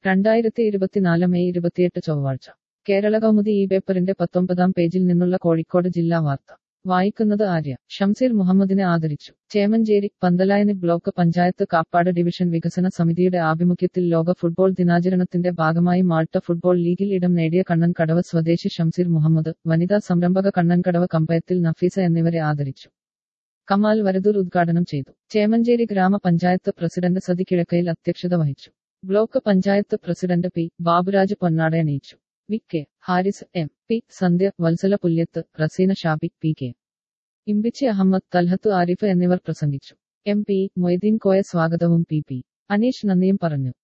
രണ്ടായിരത്തി ഇരുപത്തിനാല് മെയ് ഇരുപത്തിയെട്ട് ചൊവ്വാഴ്ച കേരള കൗമുദി ഈ പേപ്പറിന്റെ പത്തൊമ്പതാം പേജിൽ നിന്നുള്ള കോഴിക്കോട് ജില്ലാ വാർത്ത വായിക്കുന്നത് ആര്യ ഷംസീർ മുഹമ്മദിനെ ആദരിച്ചു ചേമഞ്ചേരി പന്തലായനി ബ്ലോക്ക് പഞ്ചായത്ത് കാപ്പാട് ഡിവിഷൻ വികസന സമിതിയുടെ ആഭിമുഖ്യത്തിൽ ലോക ഫുട്ബോൾ ദിനാചരണത്തിന്റെ ഭാഗമായി മാൾട്ട ഫുട്ബോൾ ലീഗിൽ ഇടം നേടിയ കണ്ണൻകടവ് സ്വദേശി ഷംസീർ മുഹമ്മദ് വനിതാ സംരംഭക കണ്ണൻകടവ് കമ്പയത്തിൽ നഫീസ എന്നിവരെ ആദരിച്ചു കമാൽ വരദൂർ ഉദ്ഘാടനം ചെയ്തു ചേമഞ്ചേരി ഗ്രാമപഞ്ചായത്ത് പ്രസിഡന്റ് സതി കിഴക്കയിൽ അധ്യക്ഷത വഹിച്ചു block panchayat president P Baburaj പൊന്നാട അണിയിച്ചു V K Haris M P Sandhya Vatsala Pulyath Raseena Shabi P K Imbichi Ahammad Thalhath Arif എന്നിവർ പ്രസംഗിച്ചു എം പി മൊയ്തീൻ കോയ സ്വാഗതവും പി പി അനീഷ് നന്ദിയും പറഞ്ഞു